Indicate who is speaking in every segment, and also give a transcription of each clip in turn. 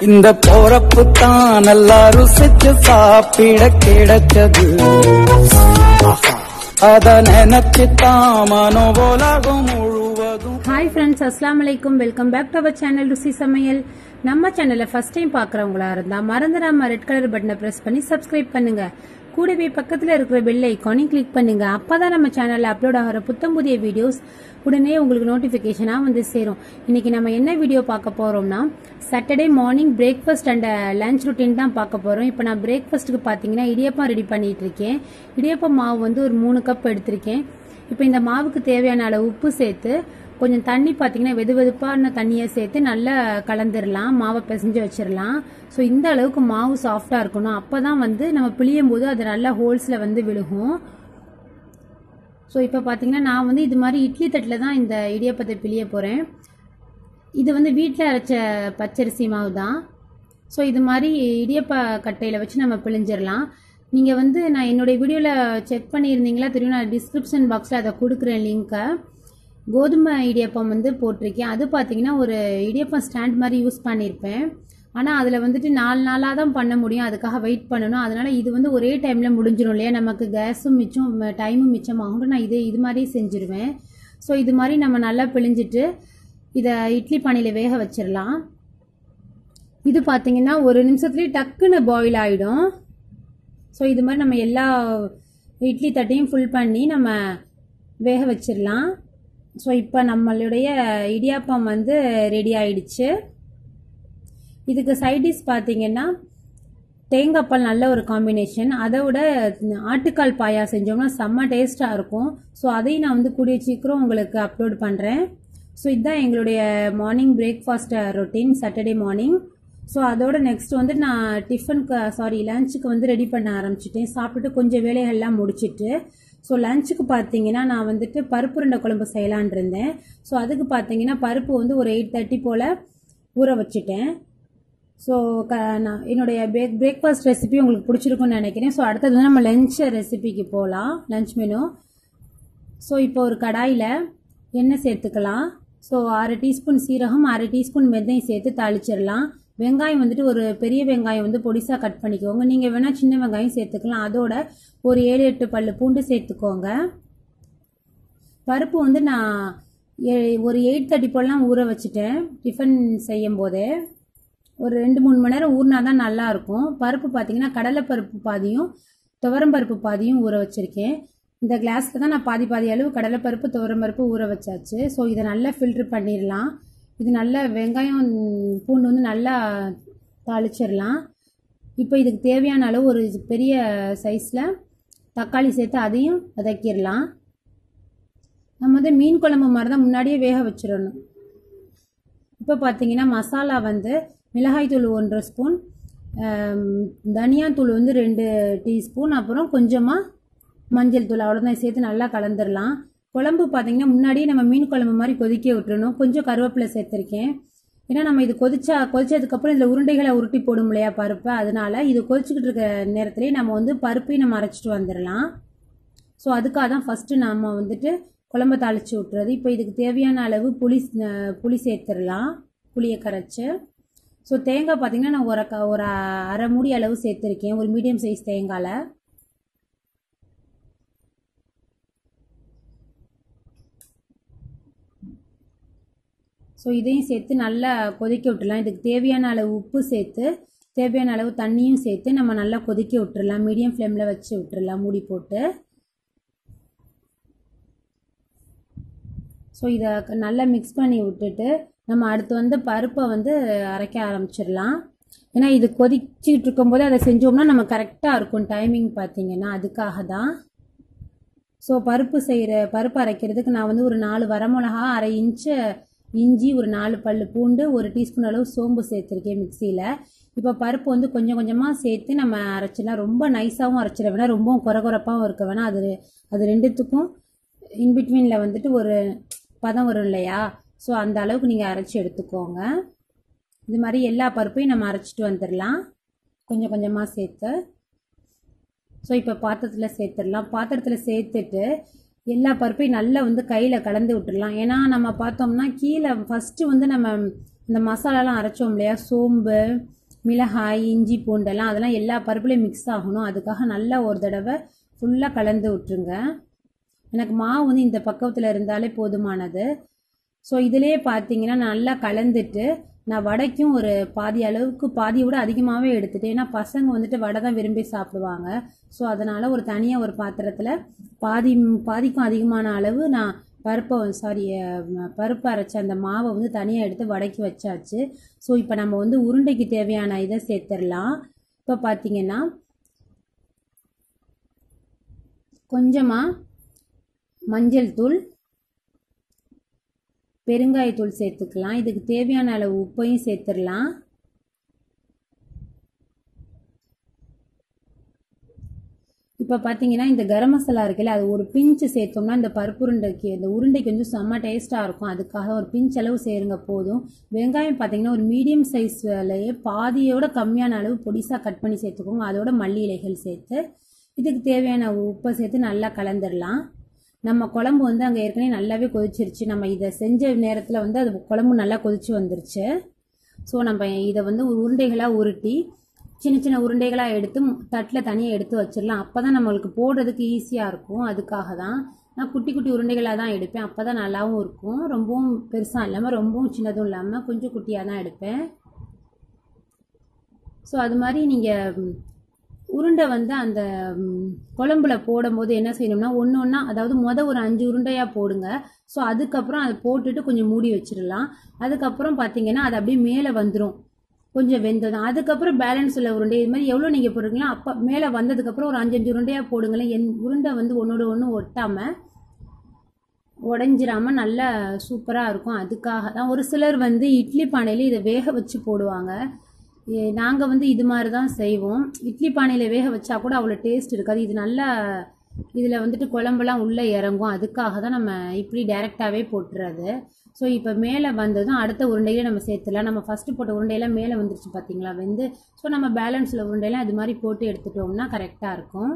Speaker 1: இந்த போறப்பு தான் நல்லா ருசிச்சு சாப்பிட கிடைச்சது ஆஹா. அத நினைச்சு தான் மனோ உலகம் முழுவதும்
Speaker 2: ஹாய் ஃப்ரெண்ட்ஸ் அஸ்லாம் வலைக்கும் welcome back to our channel Ruchi Samayal நம்ம சேனலை ஃபர்ஸ்ட் டைம் பார்க்குறவங்களா இருந்தா மறந்துடாம ரெட் கலர் பட்டனை ப்ரெஸ் பண்ணி சப்ஸ்கிரைப் பண்ணுங்க கூடவே பக்கத்தில் இருக்கிற பெல் ஐக்கானையும் கிளிக் பண்ணுங்க அப்பதான் நம்ம சேனலில் அப்லோட் ஆகிற புத்தம் புதிய வீடியோஸ் உடனே உங்களுக்கு நோட்டிஃபிகேஷனாக வந்து சேரும் இன்னைக்கு நம்ம என்ன வீடியோ பார்க்க போறோம்னா Saturday morning breakfast and lunch routine தான் பார்க்க போறோம் இப்போ நான் பிரேக்ஃபாஸ்ட்டுக்கு பார்த்தீங்கன்னா இடியப்பம் ரெடி பண்ணிட்டு இருக்கேன் இடியப்பம் மாவு வந்து ஒரு மூணு கப் எடுத்திருக்கேன் இப்போ இந்த மாவுக்கு தேவையான அளவு உப்பு சேர்த்து கொஞ்சம் தண்ணி பார்த்தீங்கன்னா வெது வெதுப்பான தண்ணியை சேர்த்து நல்லா கலந்துடலாம் மாவை பிசைஞ்சு வச்சிடலாம் ஸோ இந்த அளவுக்கு மாவு சாஃப்டாக இருக்கணும் அப்போ தான் வந்து நம்ம பிழியும் போது அது நல்லா ஹோல்ஸில் வந்து விழுகும் ஸோ இப்போ பார்த்தீங்கன்னா நான் வந்து இது மாதிரி இட்லி தட்டில் தான் இந்த இடியப்பத்தை பிழிய போகிறேன் இது வந்து வீட்டில் அரைச்ச பச்சரிசி மாவு தான் ஸோ இது மாதிரி இடியப்ப கட்டையில் வச்சு நம்ம பிழிஞ்சிடலாம் நீங்கள் வந்து நான் என்னுடைய வீடியோவில் செக் பண்ணியிருந்தீங்களா தெரியும் நான் டிஸ்கிரிப்ஷன் பாக்ஸில் அதை கொடுக்குறேன் லிங்க்கை கோதுமை இடியப்பம் வந்து போட்டிருக்கேன் அது பார்த்தீங்கன்னா ஒரு இடியப்பம் ஸ்டாண்ட் மாதிரி யூஸ் பண்ணியிருப்பேன் ஆனால் அதில் வந்துட்டு நாலு நாளாக தான் பண்ண முடியும் அதுக்காக வெயிட் பண்ணணும் அதனால் இது வந்து ஒரே டைமில் முடிஞ்சிடும் இல்லையா நமக்கு கேஸும் மிச்சம் டைமும் மிச்சமாகும் நான் இது இது மாதிரியே செஞ்சுருவேன் ஸோ இது மாதிரி நம்ம நல்லா பிழிஞ்சிட்டு இதை இட்லி பானையில் வேக வச்சிடலாம் இது பார்த்தீங்கன்னா ஒரு நிமிஷத்துலேயே டக்குன்னு பாயில் ஆகிடும் ஸோ இது மாதிரி நம்ம எல்லா இட்லி தட்டையும் ஃபுல் பண்ணி நம்ம வேக வச்சிடலாம் ஸோ இப்போ நம்மளுடைய இடியாப்பம் வந்து ரெடி ஆயிடுச்சு இதுக்கு சைடிஷ் பார்த்தீங்கன்னா தேங்காய் பால் நல்ல ஒரு காம்பினேஷன் அதை விட ஆட்டுக்கால் பாயா செஞ்சோம்னா செம்ம டேஸ்ட்டாக இருக்கும் ஸோ அதையும் நான் வந்து கூடிய சீக்கிரம் உங்களுக்கு அப்லோட் பண்ணுறேன் ஸோ இதுதான் எங்களுடைய morning breakfast routine Saturday morning so அதோட நெக்ஸ்ட் வந்து நான் டிஃபனுக்கு சாரி லஞ்சுக்கு வந்து ரெடி பண்ண ஆரம்பிச்சிட்டேன் சாப்பிட்டுட்டு கொஞ்சம் வேலைகள்லாம் முடிச்சிட்டு ஸோ லஞ்சுக்கு பார்த்தீங்கன்னா நான் வந்துட்டு பருப்பு உருண்டை குழம்பு செய்யலான் இருந்தேன் ஸோ அதுக்கு பார்த்தீங்கன்னா பருப்பு வந்து ஒரு எயிட் தேர்ட்டி போல் ஊற வச்சுட்டேன் ஸோ க நான் என்னுடைய பிரேக் பிரேக்ஃபாஸ்ட் ரெசிபி உங்களுக்கு பிடிச்சிருக்கும்னு நினைக்கிறேன் ஸோ அடுத்தது வந்து நம்ம லஞ்ச் ரெசிபிக்கு போகலாம் லஞ்ச் மெனு ஸோ இப்போ ஒரு கடாயில் எண்ணெய் சேர்த்துக்கலாம் ஸோ அரை டீஸ்பூன் சீரகம் அரை டீஸ்பூன் வெந்தயம் சேர்த்து தாளிச்சிடலாம் வெங்காயம் வந்துட்டு ஒரு பெரிய வெங்காயம் வந்து பொடிசாக கட் பண்ணிக்கோங்க நீங்கள் வேணால் சின்ன வெங்காயம் சேர்த்துக்கலாம் அதோட ஒரு ஏழு எட்டு பல்லு பூண்டு சேர்த்துக்கோங்க பருப்பு வந்து நான் ஏ- ஒரு எயிட் தேர்ட்டி போலாம் ஊற வச்சுட்டேன் டிஃபன் செய்யும் போதே ஒரு ரெண்டு மூணு மணி நேரம் ஊறினா தான் நல்லா இருக்கும் பருப்பு பார்த்தீங்கன்னா கடலைப்பருப்பு பாதியும் துவரம்பருப்பு பாதியும் ஊற வச்சுருக்கேன் இந்த கிளாஸில் தான் நான் பாதி பாதி அளவு கடலைப்பருப்பு துவரம்பருப்பு ஊற வச்சாச்சு ஸோ இதை நல்லா ஃபில்ட்ரு பண்ணிடலாம் இது நல்லா வெங்காயம் பூண்டு வந்து நல்லா தாளிச்சிடலாம் இப்போ இதுக்கு தேவையான அளவு ஒரு பெரிய சைஸில் தக்காளி சேர்த்து அதையும் வதக்கிடலாம் நம்ம வந்து மீன் குழம்பு மாதிரி தான் முன்னாடியே வேக வச்சிடணும் இப்போ பார்த்தீங்கன்னா மசாலா வந்து மிளகாய்த்தூள் ஒன்றரை ஸ்பூன் தனியாத்தூள் வந்து ரெண்டு டீஸ்பூன் அப்புறம் கொஞ்சமாக மஞ்சள் தூள் அவ்வளோதான் சேர்த்து நல்லா கலந்துடலாம் குழம்பு பார்த்தீங்கன்னா முன்னாடியே நம்ம மீன் குழம்பு மாதிரி கொதிக்க விட்டுறணும் கொஞ்சம் கருவேப்பிலை சேர்த்துருக்கேன் ஏன்னா நம்ம இது கொதிச்சா கொதிச்சதுக்கப்புறம் இதில் உருண்டைகளை உருட்டி போடும் இல்லையா பருப்பு அதனால இது கொதிச்சுக்கிட்டு இருக்க நேரத்துலேயே நம்ம வந்து பருப்பையும் நம்ம அரைச்சிட்டு வந்துடலாம் ஸோ அதுக்காக தான் ஃபஸ்ட்டு நாம் வந்துட்டு குழம்ப தாளித்து விட்டுறது இப்போ இதுக்கு தேவையான அளவு புளி அஹ், புளி சேர்த்துடலாம் புளியை கரைச்சி ஸோ தேங்காய் பார்த்தீங்கன்னா நான் ஒரு க- ஒரு அரை மூடி அளவு சேர்த்துருக்கேன் ஒரு மீடியம் சைஸ் தேங்காயில் ஸோ இதையும் சேர்த்து நல்லா கொதிக்க விட்டுறலாம் இதுக்கு தேவையான அளவு உப்பு சேர்த்து தேவையான அளவு தண்ணியும் சேர்த்து நம்ம நல்லா கொதிக்க விட்டுறலாம் மீடியம் ஃப்ளேமில் வச்சு விட்டுறலாம் மூடி போட்டு ஸோ இதை க- நல்லா மிக்ஸ் பண்ணி விட்டுட்டு நம்ம அடுத்து வந்து பருப்பை வந்து அரைக்க ஆரம்பிச்சிடலாம் ஏன்னா இது கொதிச்சுக்கிட்டு இருக்கும்போது அதை செஞ்சோம்னா நம்ம கரெக்டாக இருக்கும் டைமிங் பார்த்தீங்கன்னா அதுக்காக தான் ஸோ பருப்பு செய்கிற பருப்பு அரைக்கிறதுக்கு நான் வந்து ஒரு நாலு வரமிளகா அரை இன்ச்சு இஞ்சி ஒரு நாலு பல்லு பூண்டு ஒரு டீஸ்பூன் அளவு சோம்பு சேர்த்துருக்கேன் மிக்சியில் இப்போ பருப்பு வந்து கொஞ்சம் கொஞ்சமாக சேர்த்து நம்ம அரைச்சிடலாம் ரொம்ப நைஸாகவும் அரைச்சிட வேணாம் ரொம்பவும் குறை குறைப்பாகவும் இருக்க வேணாம் அது அது ரெண்டுத்துக்கும் இன்பிட்வீனில் வந்துட்டு ஒரு பதம் வரும் இல்லையா ஸோ அந்த அளவுக்கு நீங்கள் அரைச்சி எடுத்துக்கோங்க இது மாதிரி எல்லா பருப்பையும் நம்ம அரைச்சிட்டு வந்துடலாம் கொஞ்சம் கொஞ்சமாக சேர்த்து ஸோ இப்போ பாத்திரத்தில் சேர்த்துடலாம் பாத்திரத்தில் சேர்த்துட்டு எல்லா பருப்பையும் நல்லா வந்து கையில் கலந்து விட்டுடலாம் ஏன்னா நம்ம பார்த்தோம்னா கீழே ஃபஸ்ட்டு வந்து நம்ம இந்த மசாலாலாம் அரைச்சோம் இல்லையா சோம்பு மிளகாய் இஞ்சி பூண்டெல்லாம் அதெல்லாம் எல்லா பருப்புலையும் மிக்ஸ் ஆகணும் அதுக்காக நல்லா ஒரு தடவை ஃபுல்லாக கலந்து விட்டுருங்க எனக்கு மாவு வந்து இந்த பக்கத்தில் இருந்தாலே போதுமானது ஸோ இதிலே பார்த்தீங்கன்னா நல்லா கலந்துட்டு நான் வடைக்கும் ஒரு பாதி அளவுக்கு பாதியை விட அதிகமாகவே எடுத்துட்டேன் ஏன்னா பசங்க வந்துட்டு வடை தான் விரும்பி சாப்பிடுவாங்க ஸோ அதனால் ஒரு தனியாக ஒரு பாத்திரத்தில் பாதி பாதிக்கும் அதிகமான அளவு நான் பருப்பை சாரி பருப்பு அரைச்ச அந்த மாவை வந்து தனியாக எடுத்து வடைக்கு வச்சாச்சு ஸோ இப்போ நம்ம வந்து உருண்டைக்கு தேவையான இதை சேர்த்துடலாம் இப்போ பார்த்தீங்கன்னா கொஞ்சமாக மஞ்சள் தூள் பெருங்காயத்தூள் சேர்த்துக்கலாம் இதுக்கு தேவையான அளவு உப்பையும் சேர்த்துடலாம் இப்போ பார்த்தீங்கன்னா இந்த கரம் மசாலா இருக்குல்ல அது ஒரு பிஞ்சு சேர்த்தோம்னா இந்த பருப்பு உருண்டைக்கு இந்த உருண்டைக்கு வந்து செம்ம டேஸ்ட்டாக இருக்கும் அதுக்காக ஒரு பிஞ்ச் அளவு சேருங்க போதும் வெங்காயம் பார்த்தீங்கன்னா ஒரு மீடியம் சைஸ்லேயே பாதியோட கம்மியான அளவு பொடிசாக கட் பண்ணி சேர்த்துக்கோங்க அதோட மல்லி இலைகள் சேர்த்து இதுக்கு தேவையான உப்பை சேர்த்து நல்லா கலந்துடலாம் நம்ம குழம்பு வந்து அங்கே ஏற்கனவே நல்லாவே கொதிச்சிருச்சு நம்ம இதை செஞ்ச நேரத்தில் வந்து அது குழம்பு நல்லா கொதிச்சு வந்துருச்சு ஸோ நம்ம இதை வந்து உருண்டைகளாக உருட்டி சின்ன சின்ன உருண்டைகளாக எடுத்து தட்டில் தனியாக எடுத்து வச்சிடலாம் அப்போ தான் நம்மளுக்கு போடுறதுக்கு ஈஸியாக இருக்கும் அதுக்காக தான் நான் குட்டி குட்டி உருண்டைகளாக தான் எடுப்பேன் அப்போ தான் நல்லாவும் இருக்கும் ரொம்பவும் பெருசாக இல்லாமல் ரொம்பவும் சின்னதும் இல்லாமல் கொஞ்சம் குட்டியாக தான் எடுப்பேன் ஸோ அது மாதிரி நீங்கள் உருண்டை வந்து அந்த ம், குழம்புல போடும்போது என்ன செய்யணும்னா ஒன்று ஒன்றா அதாவது மொதல் ஒரு அஞ்சு உருண்டையாக போடுங்க ஸோ அதுக்கப்புறம் அதை போட்டுட்டு கொஞ்சம் மூடி வச்சிடலாம் அதுக்கப்புறம் பார்த்தீங்கன்னா அது அப்படியே மேலே வந்துடும் கொஞ்சம் வெந்ததும் அதுக்கப்புறம் பேலன்ஸ் உள்ள உருண்டை இது மாதிரி எவ்வளோ நீங்கள் போடுறீங்களோ அப்போ மேலே வந்ததுக்கப்புறம் ஒரு அஞ்சஞ்சு உருண்டையாக போடுங்களேன் என் உருண்டை வந்து ஒன்றோட ஒன்று ஒட்டாமல் உடஞ்சிராம நல்லா சூப்பராக இருக்கும் அதுக்காக தான் ஒரு சிலர் வந்து இட்லி பானையில் இதை வேக வச்சு போடுவாங்க நாங்கள் வந்து இது மாதிரி தான் செய்வோம் இட்லி பானையில் வேக வச்சா கூட அவ்வளோ டேஸ்ட் இருக்காது இது நல்லா இதில் வந்துட்டு குழம்பெல்லாம் உள்ளே இறங்கும் அதுக்காக தான் நம்ம இப்படி டைரெக்டாகவே போட்டுறது ஸோ இப்போ மேலே வந்ததும் அடுத்த உருண்டையில நம்ம சேர்த்துலாம் நம்ம ஃபஸ்ட்டு போட்ட உருண்டையெல்லாம் மேலே வந்துருச்சு பார்த்தீங்களா வெந்து ஸோ நம்ம பேலன்ஸில் உருண்டையெல்லாம் இது மாதிரி போட்டு எடுத்துட்டோம்னா கரெக்டாக இருக்கும்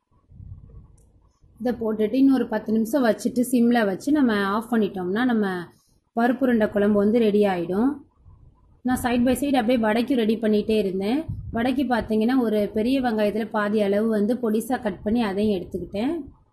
Speaker 2: இதை போட்டுட்டு இன்னொரு பத்து நிமிஷம் வச்சுட்டு சிம்மில் வச்சு நம்ம ஆஃப் பண்ணிட்டோம்னா நம்ம பருப்பு உருண்டை குழம்பு வந்து ரெடி ஆகிடும் நான் சைட் பை சைடு அப்படியே வடைக்கு ரெடி பண்ணிகிட்டே இருந்தேன் வடைக்கு பார்த்தீங்கன்னா ஒரு பெரிய வெங்காயத்தில் பாதி அளவு வந்து பொடிசாக கட் பண்ணி அதையும் எடுத்துக்கிட்டேன்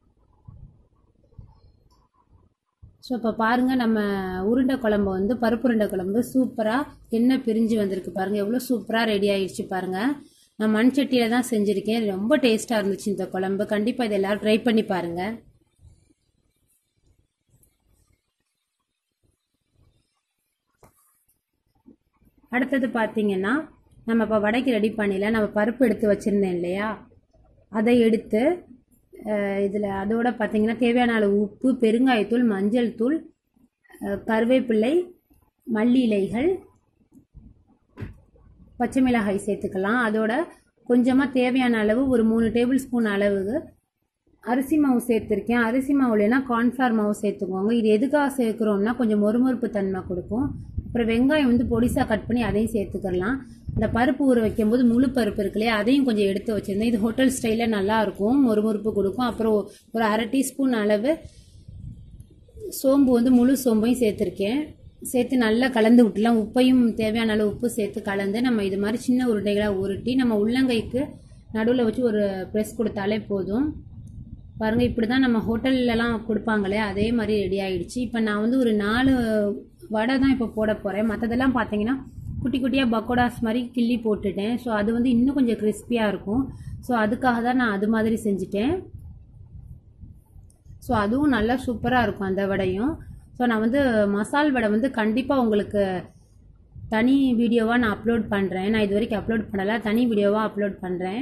Speaker 2: ஸோ இப்போ பாருங்கள் நம்ம உருண்டை குழம்பு வந்து பருப்பு உருண்டை குழம்பு சூப்பராக எண்ணெய் பிரிஞ்சு வந்திருக்கு பாருங்கள் எவ்வளோ சூப்பராக ரெடி ஆயிடுச்சு பாருங்கள் நான் மண் சட்டியில் தான் செஞ்சுருக்கேன் ரொம்ப டேஸ்ட்டாக இருந்துச்சு இந்த குழம்பு கண்டிப்பாக இதை எல்லோரும் ட்ரை பண்ணி பாருங்கள் அடுத்தது பார்த்தீங்கன்னா நம்ம இப்போ வடைக்கு ரெடி பண்ணிடலாம் நம்ம பருப்பு எடுத்து வச்சுருந்தேன் இல்லையா அதை எடுத்து இதில் அதோட பார்த்தீங்கன்னா தேவையான அளவு உப்பு பெருங்காயத்தூள் மஞ்சள் தூள் அஹ், கருவேப்பிலை மல்லி இலைகள் பச்சை மிளகாய் சேர்த்துக்கலாம் அதோட கொஞ்சமாக தேவையான அளவு ஒரு மூணு டேபிள் ஸ்பூன் அளவுக்கு அரிசி மாவு சேர்த்துருக்கேன் அரிசி மாவு இல்லைன்னா கார்ன்ஃப்ளவர் மாவு சேர்த்துக்கோங்க இது எதுக்காக சேர்க்குறோம்னா கொஞ்சம் மொறுமொறுப்பு தன்மை கொடுக்கும் அப்புறம் வெங்காயம் வந்து பொடிசாக கட் பண்ணி அதையும் சேர்த்துக்கலாம் இந்த பருப்பு ஊற வைக்கும்போது முழு பருப்பு இருக்கு இல்லையா அதையும் கொஞ்சம் எடுத்து வச்சுருந்தேன் இது ஹோட்டல் ஸ்டைலில் நல்லா இருக்கும் மொறுமொறுப்பு கொடுக்கும் அப்புறம் ஒரு அரை டீஸ்பூன் அளவு சோம்பு வந்து முழு சோம்பையும் சேர்த்துருக்கேன் சேர்த்து நல்லா கலந்து விட்டுலாம் உப்பையும் தேவையான அளவு உப்பு சேர்த்து கலந்து நம்ம இது மாதிரி சின்ன உருண்டைகளாக உருட்டி நம்ம உள்ளங்கைக்கு நடுவில் வச்சு ஒரு ப்ரெஸ் கொடுத்தாலே போதும் பாருங்க இப்படி தான் நம்ம ஹோட்டல்லலாம் கொடுப்பாங்களே அதே மாதிரி ரெடி ஆயிடுச்சு இப்போ நான் வந்து ஒரு நாலு வடை தான் இப்போ போட போகிறேன் மற்றதெல்லாம் பார்த்தீங்கன்னா குட்டி குட்டியாக பக்கோடாஸ் மாதிரி கிள்ளி போட்டுட்டேன் ஸோ அது வந்து இன்னும் கொஞ்சம் கிறிஸ்பியாக இருக்கும் ஸோ அதுக்காக தான் நான் அது மாதிரி செஞ்சுட்டேன் ஸோ அதுவும் நல்லா சூப்பராக இருக்கும் அந்த வடையும் ஸோ நான் வந்து மசால் வடை வந்து கண்டிப்பாக உங்களுக்கு தனி வீடியோவாக நான் அப்லோட் பண்ணுறேன் நான் இது வரைக்கும் அப்லோட் பண்ணலை தனி வீடியோவாக அப்லோட் பண்ணுறேன்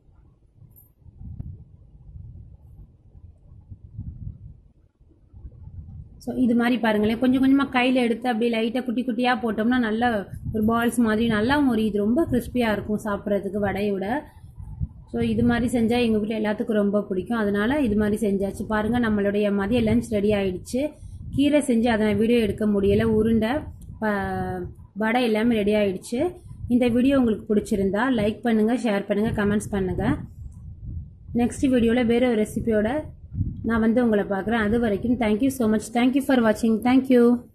Speaker 2: ஸோ இது மாதிரி பாருங்களேன் கொஞ்சம் கொஞ்சமாக கையில் எடுத்து அப்படியே லைட்டாக குட்டி குட்டியாக போட்டோம்னா நல்லா ஒரு பால்ஸ் மாதிரி நல்லாவும் ஒரு இது ரொம்ப கிறிஸ்பியாக இருக்கும் சாப்பிட்றதுக்கு வடையோட ஸோ இது மாதிரி செஞ்சால் எங்கள் வீட்டில் எல்லாத்துக்கும் ரொம்ப பிடிக்கும் அதனால இது மாதிரி செஞ்சாச்சு பாருங்கள் நம்மளுடைய மதிய லஞ்ச் ரெடி ஆயிடுச்சு கீரை செஞ்சு அதை நான் வீடியோ எடுக்க முடியலை உருண்டை ப- வடை எல்லாமே ரெடி ஆயிடுச்சு இந்த வீடியோ உங்களுக்கு பிடிச்சிருந்தா லைக் பண்ணுங்கள் ஷேர் பண்ணுங்கள் கமெண்ட்ஸ் பண்ணுங்கள் நெக்ஸ்ட் வீடியோவில் வேற ஒரு ரெசிபியோட நான் வந்து உங்களை பார்க்குறேன் அது வரைக்கும் thank you so much thank you for வாட்சிங் தேங்க்யூ